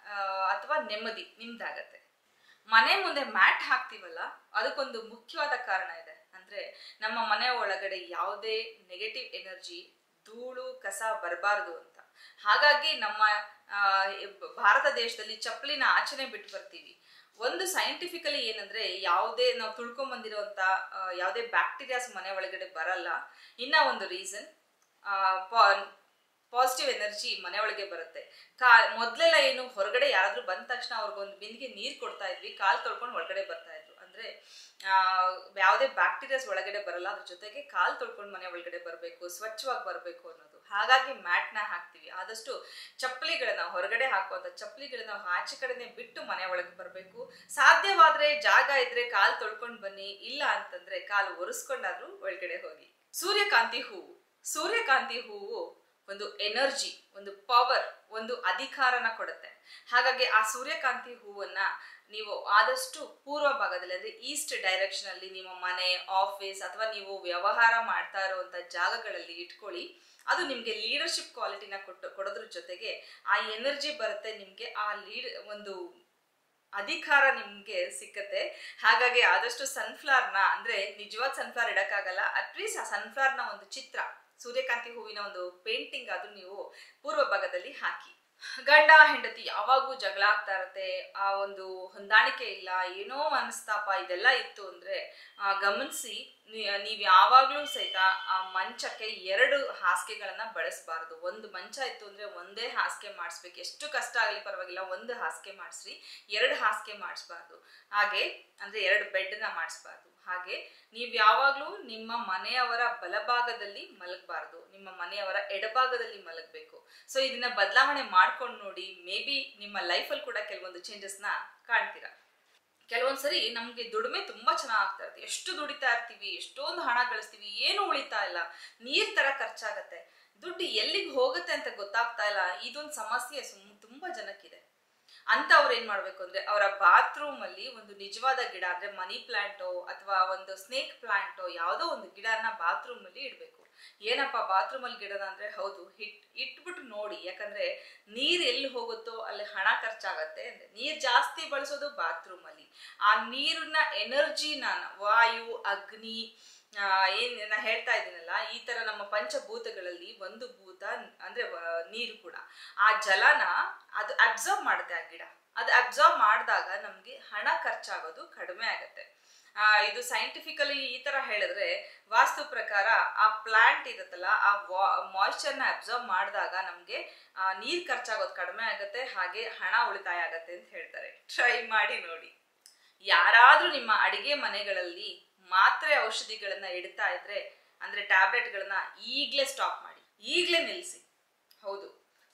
A: ಅಥವಾ ನೆಮ್ಮದಿ ನಿಮ್ದಾಗತ್ತೆ ಮನೆ ಮುಂದೆ ಮ್ಯಾಟ್ ಹಾಕ್ತೀವಲ್ಲ ಅದಕ್ಕೊಂದು ಮುಖ್ಯವಾದ ಕಾರಣ ಇದೆ ಅಂದ್ರೆ ನಮ್ಮ ಮನೆ ಒಳಗಡೆ ಯಾವುದೇ ನೆಗೆಟಿವ್ ಎನರ್ಜಿ ಧೂಳು ಕಸ ಬರಬಾರ್ದು ಅಂತ ಹಾಗಾಗಿ ನಮ್ಮ ಆ, ಭಾರತ ದೇಶದಲ್ಲಿ ಚಪ್ಪಲಿನ ಆಚರಣೆ ಬಿಟ್ಟು ಬರ್ತೀವಿ ಒಂದು ಸೈಂಟಿಫಿಕಲಿ ಏನಂದ್ರೆ ಯಾವುದೇ ನಾವು ತುಳ್ಕೊಂಬಂದಿರುವಂತ ಯಾವುದೇ ಬ್ಯಾಕ್ಟೀರಿಯಾಸ್ ಮನೆ ಒಳಗಡೆ ಬರಲ್ಲ ಇನ್ನ ಒಂದು ರೀಸನ್ ಪಾಸಿಟಿವ್ ಎನರ್ಜಿ ಮನೆ ಒಳಗೆ ಬರುತ್ತೆ ಕಾ ಮೊದ್ಲೆಲ್ಲ ಏನು ಹೊರಗಡೆ ಯಾರಾದ್ರೂ ಬಂದ ತಕ್ಷಣ ಅವ್ರಿಗೊಂದು ಬಿಂದಿಗೆ ನೀರು ಕೊಡ್ತಾ ಇದ್ವಿ ಕಾಲ್ ತೊಳ್ಕೊಂಡು ಒಳಗಡೆ ಬರ್ತಾ ಇದ್ರು ಅಂದ್ರೆ ಆ, ಯಾವುದೇ ಬ್ಯಾಕ್ಟೀರಿಯಾಸ್ ಒಳಗಡೆ ಬರಲ್ಲ ಅದ್ರ ಜೊತೆಗೆ ಕಾಲ್ ತೊಳ್ಕೊಂಡು ಮನೆ ಒಳಗಡೆ ಬರಬೇಕು ಸ್ವಚ್ಛವಾಗಿ ಬರಬೇಕು ಅನ್ನೋದು ಹಾಗಾಗಿ ಮ್ಯಾಟ್ನ ಹಾಕ್ತಿವಿ ಆದಷ್ಟು ಚಪ್ಪಲಿಗಳನ್ನ ಹೊರಗಡೆ ಹಾಕುವಂತ ಚಪ್ಪಲಿಗಳನ್ನ ಆಚೆ ಕಡೆನೆ ಬಿಟ್ಟು ಮನೆ ಒಳಗೆ ಬರಬೇಕು ಸಾಧ್ಯವಾದ್ರೆ ಜಾಗ ಇದ್ರೆ ಕಾಲ್ ತೊಳ್ಕೊಂಡು ಬನ್ನಿ ಇಲ್ಲ ಅಂತಂದ್ರೆ ಕಾಲು ಒರೆಸ್ಕೊಂಡಾದ್ರೂ ಒಳಗಡೆ ಹೋಗಿ ಸೂರ್ಯಕಾಂತಿ ಹೂವು ಸೂರ್ಯಕಾಂತಿ ಹೂವು ಒಂದು ಎನರ್ಜಿ ಒಂದು ಪವರ್ ಒಂದು ಅಧಿಕಾರನ ಕೊಡುತ್ತೆ ಹಾಗಾಗಿ ಆ ಸೂರ್ಯಕಾಂತಿ ಹೂವನ್ನ ನೀವು ಆದಷ್ಟು ಪೂರ್ವ ಭಾಗದಲ್ಲಿ ಅಂದ್ರೆ ಈಸ್ಟ್ ಡೈರೆಕ್ಷನ್ ಅಲ್ಲಿ ನಿಮ್ಮ ಮನೆ ಆಫೀಸ್ ಅಥವಾ ನೀವು ವ್ಯವಹಾರ ಮಾಡ್ತಾ ಇರುವಂತ ಜಾಗಗಳಲ್ಲಿ ಇಟ್ಕೊಳ್ಳಿ ಅದು ನಿಮ್ಗೆ ಲೀಡರ್ಶಿಪ್ ಕ್ವಾಲಿಟಿನ ಕೊಟ್ಟು ಕೊಡೋದ್ರ ಜೊತೆಗೆ ಆ ಎನರ್ಜಿ ಬರುತ್ತೆ ನಿಮ್ಗೆ ಆ ಲೀಡ್ ಒಂದು ಅಧಿಕಾರ ನಿಮ್ಗೆ ಸಿಕ್ಕತ್ತೆ ಹಾಗಾಗಿ ಆದಷ್ಟು ಸನ್ಫ್ಲವರ್ನ ಅಂದ್ರೆ ನಿಜವಾದ ಸನ್ಫ್ಲವರ್ ಇಡಕ್ಕಾಗಲ್ಲ ಅಟ್ಲೀಸ್ಟ್ ಆ ಸನ್ಫ್ಲವರ್ನ ಒಂದು ಚಿತ್ರ ಸೂರ್ಯಕಾಂತಿ ಹೂವಿನ ಒಂದು ಪೇಂಟಿಂಗ್ ಆದ್ರೂ ನೀವು ಪೂರ್ವ ಭಾಗದಲ್ಲಿ ಹಾಕಿ ಗಂಡ ಹೆಂಡತಿ ಯಾವಾಗೂ ಜಗಳ ಆಗ್ತಾ ಇರತ್ತೆ ಆ ಒಂದು ಹೊಂದಾಣಿಕೆ ಇಲ್ಲ ಏನೋ ಮನಸ್ತಾಪ ಇದೆಲ್ಲ ಇತ್ತು ಅಂದ್ರೆ ಆ, ಗಮನಿಸಿ ನೀವು ಯಾವಾಗ್ಲೂ ಸಹಿತ ಆ ಮಂಚಕ್ಕೆ ಎರಡು ಹಾಸಿಗೆಗಳನ್ನ ಬಳಸಬಾರ್ದು ಒಂದು ಮಂಚ ಇತ್ತು ಅಂದ್ರೆ ಒಂದೇ ಹಾಸಿಗೆ ಮಾಡಿಸ್ಬೇಕು ಎಷ್ಟು ಕಷ್ಟ ಆಗಲಿ ಪರವಾಗಿಲ್ಲ ಒಂದು ಹಾಸಿಗೆ ಮಾಡಿಸ್ರಿ ಎರಡು ಹಾಸಿಗೆ ಮಾಡಿಸ್ಬಾರ್ದು ಹಾಗೆ ಅಂದ್ರೆ ಎರಡು ಬೆಡ್ನ ಮಾಡಿಸ್ಬಾರ್ದು ಹಾಗೆ ನೀವು ಯಾವಾಗ್ಲೂ ನಿಮ್ಮ ಮನೆಯವರ ಬಲಭಾಗದಲ್ಲಿ ಮಲಗಬಾರ್ದು ನಿಮ್ಮ ಮನೆಯವರ ಎಡಭಾಗದಲ್ಲಿ ಮಲಗಬೇಕು ಸೊ ಇದನ್ನ ಬದಲಾವಣೆ ಮಾಡ್ಕೊಂಡು ನೋಡಿ ಮೇ ಬಿ ನಿಮ್ಮ ಲೈಫಲ್ಲಿ ಕೂಡ ಕೆಲವೊಂದು ಚೇಂಜಸ್ನ ಕಾಣ್ತೀರಾ ಕೆಲವೊಂದ್ಸರಿ ನಮ್ಗೆ ದುಡಿಮೆ ತುಂಬಾ ಚೆನ್ನಾಗ್ ಆಗ್ತಾ ಇರುತ್ತೆ ಎಷ್ಟು ದುಡಿತಾ ಇರ್ತೀವಿ ಎಷ್ಟೊಂದು ಹಣ ಗಳಿಸ್ತೀವಿ ಏನು ಉಳಿತಾ ಇಲ್ಲ ನೀರ್ ತರ ಖರ್ಚಾಗತ್ತೆ ದುಡ್ಡು ಎಲ್ಲಿಗೆ ಹೋಗುತ್ತೆ ಅಂತ ಗೊತ್ತಾಗ್ತಾ ಇಲ್ಲ ಇದೊಂದು ಸಮಸ್ಯೆ ಸುಮ್ ತುಂಬಾ ಜನಕ್ಕಿದೆ ಅಂತ ಅವ್ರು ಏನ್ ಮಾಡ್ಬೇಕು ಅಂದ್ರೆ ಅವರ ಬಾತ್ರೂಮ್ ಅಲ್ಲಿ ಒಂದು ನಿಜವಾದ ಗಿಡ ಅಂದ್ರೆ ಮನಿ ಪ್ಲಾಂಟೋ ಅಥವಾ ಒಂದು ಸ್ನೇಕ್ ಪ್ಲಾಂಟೋ ಯಾವುದೋ ಒಂದು ಗಿಡನ ಬಾತ್ರೂಮ್ ಅಲ್ಲಿ ಇಡ್ಬೇಕು ಏನಪ್ಪ ಬಾತ್ರೂಮ್ ಅಲ್ಲಿ ಗಿಡನ ಅಂದ್ರೆ ಹೌದು ಹಿಟ್ ಇಟ್ಬಿಟ್ಟು ನೋಡಿ ಯಾಕಂದ್ರೆ ನೀರ್ ಎಲ್ಲಿ ಹೋಗುತ್ತೋ ಅಲ್ಲಿ ಹಣ ಖರ್ಚಾಗತ್ತೆ ಅಂದ್ರೆ ನೀರ್ ಜಾಸ್ತಿ ಬಳಸೋದು ಬಾತ್ರೂಮ್ ಅಲ್ಲಿ ಆ ನೀರಿನ ಎನರ್ಜಿನ ವಾಯು ಅಗ್ನಿ ಆ, ಏನ್ ನಾ ಹೇಳ್ತಾ ಇದ್ದೀನಲ್ಲ ಈ ತರ ನಮ್ಮ ಪಂಚಭೂತಗಳಲ್ಲಿ ಒಂದು ಭೂತ ಅಂದ್ರೆ ವ- ನೀರು ಕೂಡ ಆ ಜಲನ ಅದು ಅಬ್ಸರ್ವ್ ಮಾಡುತ್ತೆ ಆ ಗಿಡ ಅದು ಅಬ್ಸರ್ವ್ ಮಾಡಿದಾಗ ನಮ್ಗೆ ಹಣ ಖರ್ಚಾಗೋದು ಕಡಿಮೆ ಆಗುತ್ತೆ ಆ, ಇದು ಸೈಂಟಿಫಿಕಲಿ ಈ ತರ ಹೇಳಿದ್ರೆ ವಾಸ್ತು ಪ್ರಕಾರ ಆ ಪ್ಲಾಂಟ್ ಇರುತ್ತಲ್ಲ ಆ ಮಾಯಿಶ್ಚರ್ನ ಅಬ್ಸರ್ವ್ ಮಾಡಿದಾಗ ನಮ್ಗೆ ಆ, ನೀರ್ ಖರ್ಚಾಗೋದು ಕಡಿಮೆ ಆಗುತ್ತೆ ಹಾಗೆ ಹಣ ಉಳಿತಾಯ ಆಗತ್ತೆ ಅಂತ ಹೇಳ್ತಾರೆ ಟ್ರೈ ಮಾಡಿ ನೋಡಿ ಯಾರಾದ್ರೂ ನಿಮ್ಮ ಅಡಿಗೆ ಮನೆಗಳಲ್ಲಿ ಮಾತ್ರೆ ಔಷಧಿಗಳನ್ನ ಇಡ್ತಾ ಇದ್ರೆ ಅಂದ್ರೆ ಟ್ಯಾಬ್ಲೆಟ್ಗಳನ್ನ ಈಗ್ಲೇ ಸ್ಟಾಪ್ ಮಾಡಿ ಈಗ್ಲೇ ನಿಲ್ಲಿಸಿ ಹೌದು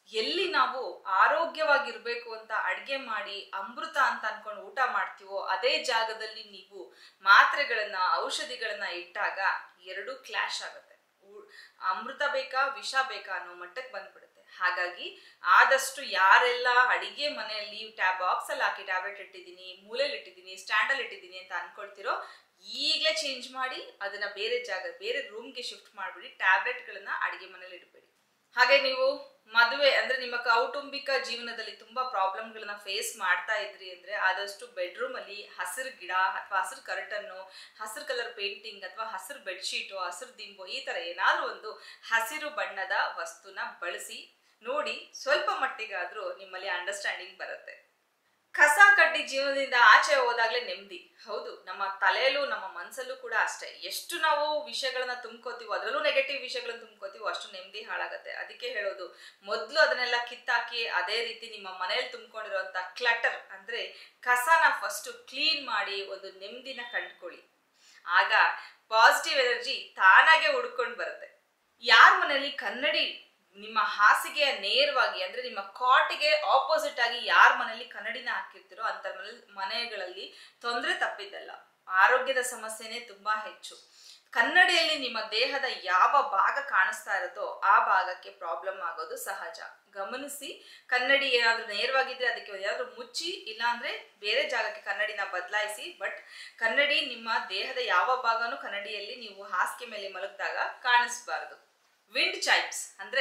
A: ಎಲ್ಲಿ ನಾವು ಆರೋಗ್ಯವಾಗಿರ್ಬೇಕು ಅಂತ ಅಡ್ಗೆ ಮಾಡಿ ಅಮೃತ ಅಂತ ಅನ್ಕೊಂಡು ಊಟ ಮಾಡ್ತೀವೋ ಅದೇ ಜಾಗದಲ್ಲಿ ನೀವು ಮಾತ್ರೆಗಳನ್ನ ಔಷಧಿಗಳನ್ನ ಇಟ್ಟಾಗ ಎರಡು ಕ್ಲಾಶ್ ಆಗುತ್ತೆ ಉ- ಅಮೃತ ಬೇಕಾ ವಿಷ ಬೇಕಾ ಅನ್ನೋ ಮಟ್ಟಕ್ಕೆ ಬಂದ್ಬಿಡುತ್ತೆ ಹಾಗಾಗಿ ಆದಷ್ಟು ಯಾರೆಲ್ಲ ಅಡಿಗೆ ಮನೆಯಲ್ಲಿ ಟ್ಯಾಬ್ ಬಾಕ್ಸ್ ಅಲ್ಲಿ ಹಾಕಿ ಟ್ಯಾಬ್ಲೆಟ್ ಇಟ್ಟಿದ್ದೀನಿ ಮೂಲೆಯಲ್ಲಿ ಇಟ್ಟಿದ್ದೀನಿ ಸ್ಟ್ಯಾಂಡಲ್ಲಿ ಇಟ್ಟಿದ್ದೀನಿ ಅಂತ ಅನ್ಕೊಳ್ತಿರೋ ಈಗಲೇ ಚೇಂಜ್ ಮಾಡಿ ಅದನ್ನ ಬೇರೆ ಜಾಗ ಬೇರೆ ರೂಮ್ಗೆ ಶಿಫ್ಟ್ ಮಾಡ್ಬಿಡಿ ಟ್ಯಾಬ್ಲೆಟ್ಗಳನ್ನ ಅಡಿಗೆ ಮನೇಲಿ ಇಡಬೇಡಿ ಹಾಗೆ ನೀವು ಮದುವೆ ಅಂದ್ರೆ ನಿಮ್ಮ ಕೌಟುಂಬಿಕ ಜೀವನದಲ್ಲಿ ತುಂಬಾ ಪ್ರಾಬ್ಲಮ್ಗಳನ್ನ ಫೇಸ್ ಮಾಡ್ತಾ ಇದ್ರಿ ಅಂದ್ರೆ ಆದಷ್ಟು ಬೆಡ್ರೂಮ್ ಅಲ್ಲಿ ಹಸಿರು ಗಿಡ ಅಥವಾ ಹಸಿರು ಕರ್ಟನ್ನು ಹಸಿರು ಕಲರ್ ಪೇಂಟಿಂಗ್ ಅಥವಾ ಹಸಿರು ಬೆಡ್ಶೀಟು ಹಸಿರು ದಿಂಬು ಈ ತರ ಏನಾದ್ರೂ ಒಂದು ಹಸಿರು ಬಣ್ಣದ ವಸ್ತುನ ಬಳಸಿ ನೋಡಿ ಸ್ವಲ್ಪ ಮಟ್ಟಿಗಾದ್ರೂ ನಿಮ್ಮಲ್ಲಿ ಅಂಡರ್ಸ್ಟ್ಯಾಂಡಿಂಗ್ ಬರುತ್ತೆ ಕಸ ಕಡ್ಡಿ ಜೀವನದಿಂದ ಆಚೆ ಹೋದಾಗ್ಲೇ ನೆಮ್ಮದಿ ಹೌದು ನಮ್ಮ ತಲೆಯಲ್ಲೂ ನಮ್ಮ ಮನಸ್ಸಲ್ಲೂ ಕೂಡ ಅಷ್ಟೇ ಎಷ್ಟು ನಾವು ವಿಷಯಗಳನ್ನ ತುಂಬ್ಕೋತೀವೋ ಅದರಲ್ಲೂ ನೆಗೆಟಿವ್ ವಿಷಯಗಳನ್ನ ತುಂಬ್ಕೋತೀವೋ ಅಷ್ಟು ನೆಮ್ಮದಿ ಹಾಳಾಗತ್ತೆ ಅದಕ್ಕೆ ಹೇಳೋದು ಮೊದಲು ಅದನ್ನೆಲ್ಲ ಕಿತ್ತಾಕಿ ಅದೇ ರೀತಿ ನಿಮ್ಮ ಮನೆಯಲ್ಲಿ ತುಂಬಿಕೊಂಡಿರುವಂತ ಕ್ಲಟರ್ ಅಂದ್ರೆ ಕಸನ ಫಸ್ಟ್ ಕ್ಲೀನ್ ಮಾಡಿ ಒಂದು ನೆಮ್ಮದಿನ ಕಂಡ್ಕೊಳ್ಳಿ ಆಗ ಪಾಸಿಟಿವ್ ಎನರ್ಜಿ ತಾನಾಗೆ ಹುಡ್ಕೊಂಡು ಬರುತ್ತೆ ಯಾರ ಮನೆಯಲ್ಲಿ ಕನ್ನಡಿ ನಿಮ್ಮ ಹಾಸಿಗೆಯ ನೇರವಾಗಿ ಅಂದ್ರೆ ನಿಮ್ಮ ಕಾಟಿಗೆ ಆಪೋಸಿಟ್ ಆಗಿ ಯಾರ ಮನೆಯಲ್ಲಿ ಕನ್ನಡಿನ ಹಾಕಿರ್ತೀರೋ ಅಂತ ಮನೇಲಿ ಮನೆಗಳಲ್ಲಿ ತೊಂದರೆ ತಪ್ಪಿದ್ದಲ್ಲ ಆರೋಗ್ಯದ ಸಮಸ್ಯೆನೇ ತುಂಬಾ ಹೆಚ್ಚು ಕನ್ನಡಿಯಲ್ಲಿ ನಿಮ್ಮ ದೇಹದ ಯಾವ ಭಾಗ ಕಾಣಿಸ್ತಾ ಇರುತ್ತೋ ಆ ಭಾಗಕ್ಕೆ ಪ್ರಾಬ್ಲಮ್ ಆಗೋದು ಸಹಜ ಗಮನಿಸಿ ಕನ್ನಡಿ ಏನಾದ್ರೂ ನೇರವಾಗಿದ್ರೆ ಅದಕ್ಕೆ ಏನಾದ್ರೂ ಮುಚ್ಚಿ ಇಲ್ಲಾಂದ್ರೆ ಬೇರೆ ಜಾಗಕ್ಕೆ ಕನ್ನಡಿನ ಬದಲಾಯಿಸಿ ಬಟ್ ಕನ್ನಡಿ ನಿಮ್ಮ ದೇಹದ ಯಾವ ಭಾಗನೂ ಕನ್ನಡಿಯಲ್ಲಿ ನೀವು ಹಾಸಿಗೆ ಮೇಲೆ ಮಲಗಿದಾಗ ಕಾಣಿಸ್ಬಾರ್ದು ವಿಂಡ್ ಚೈಮ್ಸ್ ಅಂದ್ರೆ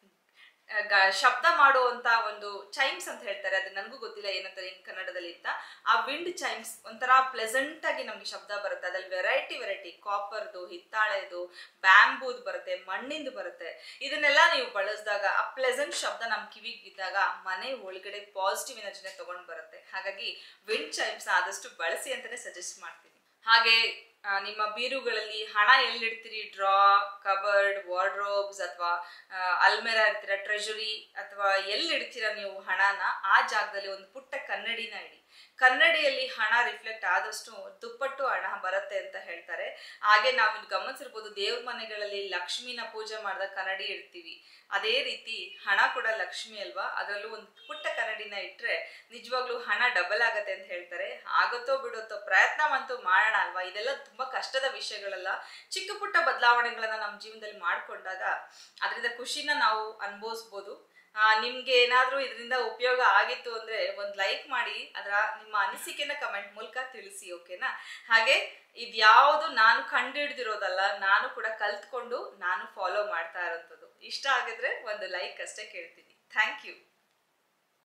A: ಆ, ಗ- ಶಬ್ದ ಮಾಡುವಂತ ಒಂದು ಚೈಮ್ಸ್ ಅಂತ ಹೇಳ್ತಾರೆ ಅದು ನನಗೂ ಗೊತ್ತಿಲ್ಲ ಏನಂತಾರೆ ಇನ್ ಕನ್ನಡದಲ್ಲಿ ಅಂತ ಆ ವಿಂಡ್ ಚೈಮ್ಸ್ ಒಂಥರ ಪ್ಲೆಸೆಂಟ್ ಆಗಿ ನಮ್ಗೆ ಶಬ್ದ ಬರುತ್ತೆ ಅದ್ರಲ್ಲಿ ವೆರೈಟಿ ವೆರೈಟಿ ಕಾಪರ್ದು ಹಿತ್ತಾಳೆದು ಬ್ಯಾಂಬೂದ್ ಬರುತ್ತೆ ಮಣ್ಣಿಂದು ಬರುತ್ತೆ ಇದನ್ನೆಲ್ಲ ನೀವು ಬಳಸಿದಾಗ ಆ ಪ್ಲೆಸೆಂಟ್ ಶಬ್ದ ನಮ್ ಕಿವಿಗೆ ಬಿದ್ದಾಗ ಮನೆ ಒಳಗಡೆ ಪಾಸಿಟಿವ್ ಎನರ್ಜಿನ ತಗೊಂಡ್ ಬರುತ್ತೆ ಹಾಗಾಗಿ ವಿಂಡ್ ಚೈಮ್ಸ್ ಆದಷ್ಟು ಬಳಸಿ ಅಂತಾನೆ ಸಜೆಸ್ಟ್ ಮಾಡ್ತೀನಿ ಹಾಗೆ ಆ, ನಿಮ್ಮ ಬೀರುಗಳಲ್ಲಿ ಹಣ ಎಲ್ಲಿಡ್ತೀರಿ ಡ್ರಾ ಕಬರ್ಡ್ ವಾರ್ಡ್ರೋಬ್ಸ್ ಅಥವಾ ಅಲ್ಮೆರಾ ಇರ್ತೀರ ಟ್ರೆಜರಿ ಅಥವಾ ಎಲ್ಲಿ ಇಡ್ತೀರಾ ನೀವು ಹಣನ ಆ ಜಾಗದಲ್ಲಿ ಒಂದು ಪುಟ್ಟ ಕನ್ನಡಿನ ಇಡಿ ಕನ್ನಡಿಯಲ್ಲಿ ಹಣ ರಿಫ್ಲೆಕ್ಟ್ ಆದಷ್ಟು ದುಪ್ಪಟ್ಟು ಹಣ ಬರುತ್ತೆ ಅಂತ ಹೇಳ್ತಾರೆ ಹಾಗೆ ನಾವು ಇಲ್ಲಿ ಗಮನಿಸಿರ್ಬೋದು ದೇವ್ರ ಮನೆಗಳಲ್ಲಿ ಲಕ್ಷ್ಮಿನ ಪೂಜೆ ಮಾಡಿದಾಗ ಕನ್ನಡಿ ಇಡ್ತೀವಿ ಅದೇ ರೀತಿ ಹಣ ಕೂಡ ಲಕ್ಷ್ಮಿ ಅಲ್ವಾ ಅದರಲ್ಲೂ ಒಂದು ಪುಟ್ಟ ಕನ್ನಡಿನ ಇಟ್ರೆ ನಿಜವಾಗ್ಲೂ ಹಣ ಡಬಲ್ ಆಗತ್ತೆ ಅಂತ ಹೇಳ್ತಾರೆ ಆಗುತ್ತೋ ಬಿಡುತ್ತೋ ಪ್ರಯತ್ನ ಅಂತೂ ಮಾಡೋಣ ಅಲ್ವಾ ಇದೆಲ್ಲ ತುಂಬಾ ಕಷ್ಟದ ವಿಷಯಗಳಲ್ಲ ಚಿಕ್ಕ ಪುಟ್ಟ ಬದಲಾವಣೆಗಳನ್ನ ನಮ್ಮ ಜೀವನದಲ್ಲಿ ಮಾಡ್ಕೊಂಡಾಗ ಅದರಿಂದ ಖುಷಿನ ನಾವು ಅನುಭವಿಸ್ಬೋದು ಆ, ನಿಮ್ಗೆ ಏನಾದ್ರೂ ಇದರಿಂದ ಉಪಯೋಗ ಆಗಿತ್ತು ಅಂದ್ರೆ ಒಂದ್ ಲೈಕ್ ಮಾಡಿ ಅದರ ನಿಮ್ಮ ಅನಿಸಿಕೆನ ಕಮೆಂಟ್ ಮೂಲಕ ತಿಳಿಸಿ ಓಕೆನಾ ಹಾಗೆ ಇದ್ಯಾವುದು ನಾನು ಕಂಡುಹಿಡ್ದಿರೋದಲ್ಲ ನಾನು ಕೂಡ ಕಲ್ತ್ಕೊಂಡು ನಾನು ಫಾಲೋ ಮಾಡ್ತಾ ಇರೋಂಥದ್ದು ಇಷ್ಟ ಆಗಿದ್ರೆ ಒಂದು ಲೈಕ್ ಅಷ್ಟೇ ಕೇಳ್ತೀನಿ ಥ್ಯಾಂಕ್ ಯು